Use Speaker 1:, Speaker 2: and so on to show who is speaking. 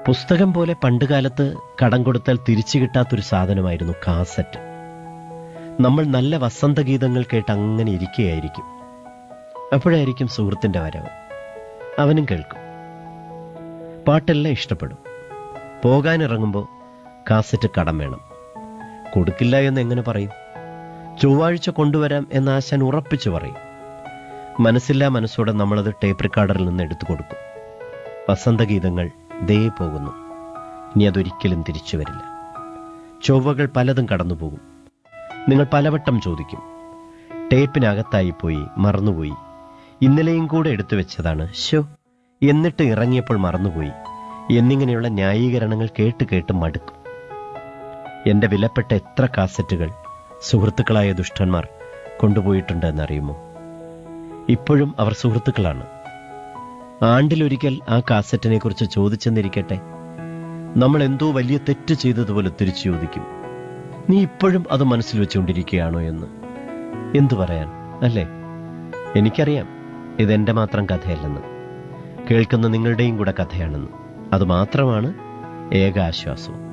Speaker 1: പുസ്തകം പോലെ പണ്ടുകാലത്ത് കടം കൊടുത്താൽ തിരിച്ചു കിട്ടാത്തൊരു സാധനമായിരുന്നു കാസറ്റ് നമ്മൾ നല്ല വസന്തഗീതങ്ങൾ കേട്ട് അങ്ങനെ ഇരിക്കുകയായിരിക്കും അപ്പോഴായിരിക്കും സുഹൃത്തിന്റെ വരവ് അവനും കേൾക്കും പാട്ടെല്ലാം ഇഷ്ടപ്പെടും പോകാനിറങ്ങുമ്പോൾ കാസറ്റ് കടം വേണം കൊടുക്കില്ല എന്ന് എങ്ങനെ പറയും ചൊവ്വാഴ്ച കൊണ്ടുവരാം എന്ന് ആശാൻ ഉറപ്പിച്ചു പറയും മനസ്സില്ലാ മനസ്സോടെ നമ്മളത് ടേപ്പ് റെക്കോർഡറിൽ നിന്ന് എടുത്തു കൊടുക്കും വസന്തഗീതങ്ങൾ ദേ പോകുന്നു ഇനി അതൊരിക്കലും തിരിച്ചു വരില്ല ചൊവ്വകൾ പലതും കടന്നുപോകും നിങ്ങൾ പലവട്ടം ചോദിക്കും ടേപ്പിനകത്തായി പോയി മറന്നുപോയി ഇന്നലെയും കൂടെ എടുത്തു വെച്ചതാണ് ഷോ എന്നിട്ട് ഇറങ്ങിയപ്പോൾ മറന്നുപോയി എന്നിങ്ങനെയുള്ള ന്യായീകരണങ്ങൾ കേട്ട് കേട്ട് മടുക്കും എന്റെ വിലപ്പെട്ട എത്ര കാസറ്റുകൾ സുഹൃത്തുക്കളായ ദുഷ്ടന്മാർ കൊണ്ടുപോയിട്ടുണ്ട് എന്നറിയുമോ ഇപ്പോഴും അവർ സുഹൃത്തുക്കളാണ് ആണ്ടിലൊരിക്കൽ ആ കാസറ്റിനെ കുറിച്ച് ചോദിച്ചെന്നിരിക്കട്ടെ നമ്മൾ എന്തോ വലിയ തെറ്റ് ചെയ്തതുപോലെ തിരിച്ചു ചോദിക്കും നീ ഇപ്പോഴും അത് മനസ്സിൽ വെച്ചുകൊണ്ടിരിക്കുകയാണോ എന്ന് എന്തു പറയാൻ അല്ലേ എനിക്കറിയാം ഇതെന്റെ മാത്രം കഥയല്ലെന്ന് കേൾക്കുന്ന നിങ്ങളുടെയും കൂടെ കഥയാണെന്ന് അത് മാത്രമാണ് ഏക ആശ്വാസവും